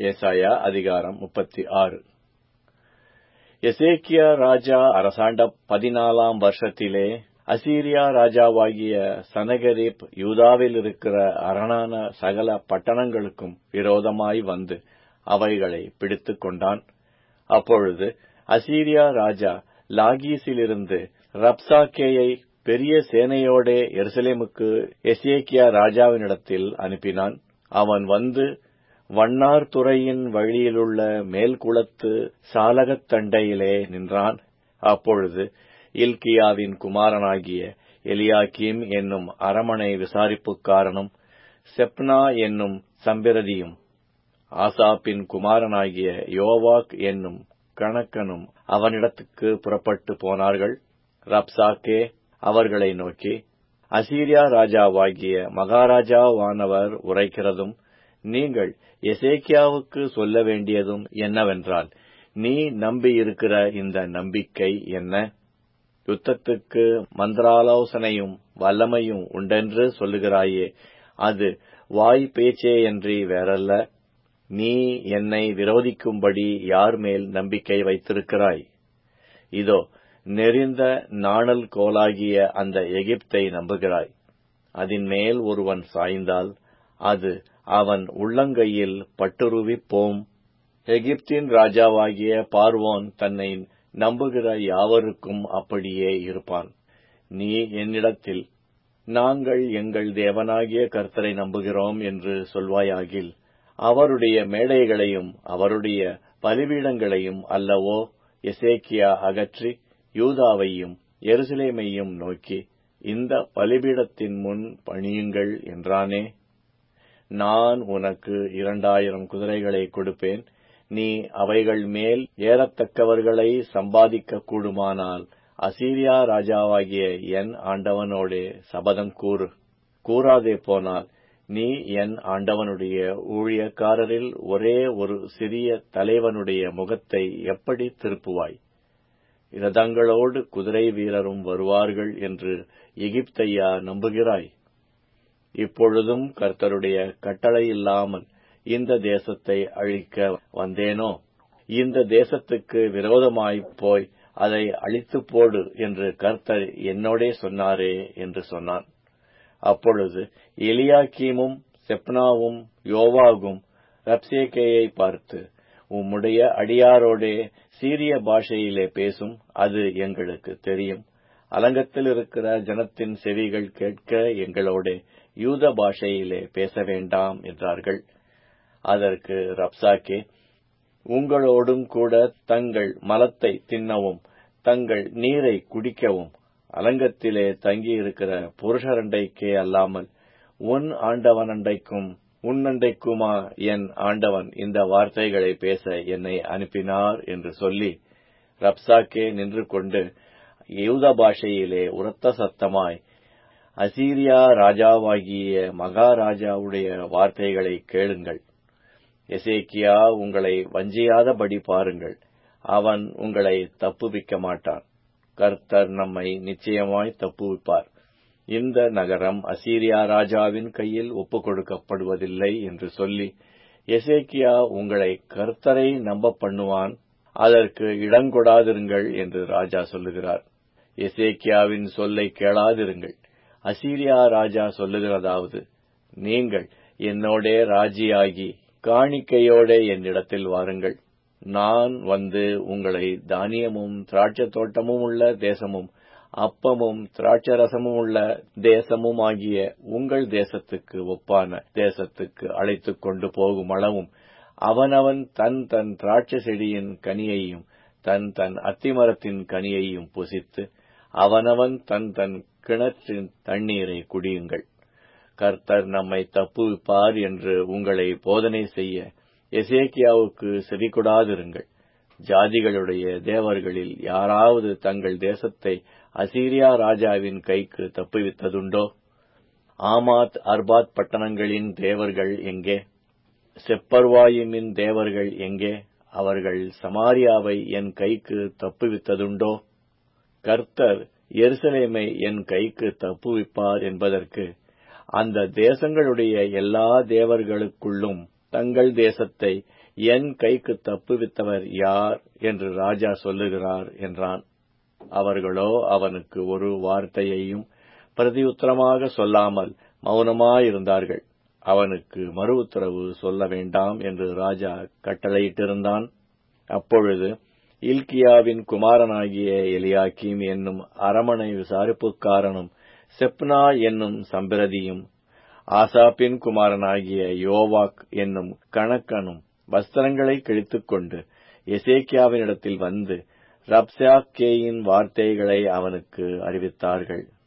ஏசாயா அதிகாரம் முப்பத்தி ஆறு எசேக்கியா ராஜா அரசாண்ட பதினாலாம் வருஷத்திலே அசீரியா ராஜாவாகிய சனகரிப் யூதாவில் இருக்கிற அரணான சகல பட்டணங்களுக்கும் விரோதமாய் வந்து அவைகளை பிடித்துக் கொண்டான் அப்பொழுது அசீரியா ராஜா லாகீஸிலிருந்து ரப்சாக்கேயை பெரிய சேனையோடே எருசலேமுக்கு எசேக்கியா ராஜாவினிடத்தில் அனுப்பினான் அவன் வந்து வண்ணார் துறையின் வழியிலுள்ள மேல்குளத்து சாலகத் தண்டையிலே நின்றான் அப்பொழுது இல்கியாவின் குமாரனாகிய எலியாக்கீம் என்னும் அரமனை விசாரிப்புக்காரனும் செப்னா என்னும் சம்பிரதியும் ஆசாப்பின் குமாரனாகிய யோவாக் என்னும் கணக்கனும் அவனிடத்துக்கு புறப்பட்டு போனார்கள் ரப்சாக்கே அவர்களை நோக்கி அசீரியா ராஜாவாகிய மகாராஜாவானவர் உரைக்கிறதும் நீங்கள் எசேக்கியாவுக்கு சொல்ல வேண்டியதும் என்னவென்றால் நீ நம்பியிருக்கிற இந்த நம்பிக்கை என்ன யுத்தத்துக்கு மந்திராலோசனையும் வல்லமையும் உண்டென்று சொல்லுகிறாயே அது வாய் பேச்சேயன்றி வேறல்ல நீ என்னை விரோதிக்கும்படி யார் மேல் நம்பிக்கை வைத்திருக்கிறாய் இதோ நெறிந்த நாணல் கோலாகிய அந்த எகிப்தை நம்புகிறாய் அதன் மேல் ஒருவன் சாய்ந்தால் அது அவன் உள்ளங்கையில் பட்டுருவிப் போம் எகிப்தின் ராஜாவாகிய பார்வோன் தன்னை நம்புகிற யாவருக்கும் அப்படியே இருப்பான் நீ என்னிடத்தில் நாங்கள் எங்கள் தேவனாகிய கர்த்தரை நம்புகிறோம் என்று சொல்வாயாகில் அவருடைய மேடைகளையும் அவருடைய பலிபீடங்களையும் அல்லவோ எசேக்கியா அகற்றி யூதாவையும் எருசலேமையும் நோக்கி இந்த பலிபீடத்தின் முன் பணியுங்கள் என்றானே நான் உனக்கு இரண்டாயிரம் குதிரைகளை கொடுப்பேன் நீ அவைகள் மேல் ஏறத்தக்கவர்களை சம்பாதிக்க கூடுமானால் அசீரியா ராஜாவாகிய என் ஆண்டவனோடே சபதம் கூறு கூறாதே போனால் நீ என் ஆண்டவனுடைய ஊழியக்காரரில் ஒரே ஒரு சிறிய தலைவனுடைய முகத்தை எப்படி திருப்புவாய் இரதங்களோடு குதிரை வீரரும் வருவார்கள் என்று எகிப்தையா நம்புகிறாய் இப்பொழுதும் கர்த்தருடைய கட்டளை இல்லாமல் இந்த தேசத்தை அழிக்க வந்தேனோ இந்த தேசத்துக்கு விரோதமாய் போய் அதை அழித்து போடு என்று கர்த்தர் என்னோடே சொன்னாரே என்று சொன்னான் அப்பொழுது எலியாக்கீமும் செப்னாவும் யோவாகும் ரப்சேகேயை பார்த்து உம்முடைய அடியாரோடே சீரிய பாஷையிலே பேசும் அது எங்களுக்கு தெரியும் அலங்கத்தில் இருக்கிற ஜனத்தின் செவிகள் கேட்க எங்களோடே யூத பாஷையிலே பேச வேண்டாம் என்றார்கள் அதற்கு ரப்சாக்கே உங்களோடும் கூட தங்கள் மலத்தை தின்னவும் தங்கள் நீரை குடிக்கவும் அலங்கத்திலே தங்கியிருக்கிற புருஷரண்டைக்கே அல்லாமல் உன் ஆண்டவனண்டைக்கும் உன்னண்டைக்குமா என் ஆண்டவன் இந்த வார்த்தைகளை பேச என்னை அனுப்பினார் என்று சொல்லி ரப்சாக்கே நின்று கொண்டு யூத பாஷையிலே உரத்த சத்தமாய் அசீரியா ராஜாவாகிய மகாராஜாவுடைய வார்த்தைகளை கேளுங்கள் எசேக்கியா உங்களை வஞ்சியாதபடி பாருங்கள் அவன் உங்களை தப்புவிக்க மாட்டான் கர்த்தர் நம்மை நிச்சயமாய் தப்புவிப்பார் இந்த நகரம் அசீரியா ராஜாவின் கையில் ஒப்புக் கொடுக்கப்படுவதில்லை என்று சொல்லி எசேக்கியா உங்களை கர்த்தரை நம்ப பண்ணுவான் அதற்கு இடங்கொடாதிருங்கள் என்று ராஜா சொல்லுகிறார் எசேக்கியாவின் சொல்லை கேளாதிருங்கள் அசீரியா ராஜா சொல்லுகிறதாவது நீங்கள் என்னோடே ராஜியாகி காணிக்கையோடே என்னிடத்தில் வாருங்கள் நான் வந்து உங்களை தானியமும் திராட்சை தோட்டமும் உள்ள தேசமும் அப்பமும் திராட்சரசமும் உள்ள தேசமும் ஆகிய உங்கள் தேசத்துக்கு ஒப்பான தேசத்துக்கு அழைத்துக் கொண்டு போகும் அளவும் அவனவன் தன் தன் திராட்சை செடியின் கனியையும் தன் தன் அத்திமரத்தின் கனியையும் புசித்து அவனவன் தன் தன் கிணற்றின் தண்ணீரை குடியுங்கள் கர்த்தர் நம்மை தப்புவிப்பார் என்று உங்களை போதனை செய்ய எசேக்கியாவுக்கு செவிகொடாதிருங்கள் ஜாதிகளுடைய தேவர்களில் யாராவது தங்கள் தேசத்தை அசீரியா ராஜாவின் கைக்கு தப்புவித்ததுண்டோ ஆமாத் அர்பாத் பட்டணங்களின் தேவர்கள் எங்கே செப்பர்வாயுமின் தேவர்கள் எங்கே அவர்கள் சமாரியாவை என் கைக்கு தப்புவித்ததுண்டோ கர்த்தர் எருசலேமை என் கைக்கு தப்புவிப்பார் என்பதற்கு அந்த தேசங்களுடைய எல்லா தேவர்களுக்குள்ளும் தங்கள் தேசத்தை என் கைக்கு தப்புவித்தவர் யார் என்று ராஜா சொல்லுகிறார் என்றான் அவர்களோ அவனுக்கு ஒரு வார்த்தையையும் பிரதியுத்தரமாக சொல்லாமல் மௌனமாயிருந்தார்கள் அவனுக்கு மறு உத்தரவு சொல்ல வேண்டாம் என்று ராஜா கட்டளையிட்டிருந்தான் அப்பொழுது இல்கியாவின் குமாரனாகிய எலியாக்கீம் என்னும் அரமனை விசாரிப்புக்காரனும் செப்னா என்னும் சம்பிரதியும் ஆசாப்பின் குமாரனாகிய யோவாக் என்னும் கணக்கனும் வஸ்திரங்களை கிழித்துக்கொண்டு எசேக்கியாவினிடத்தில் வந்து ரப்சாக்கேயின் வார்த்தைகளை அவனுக்கு அறிவித்தார்கள்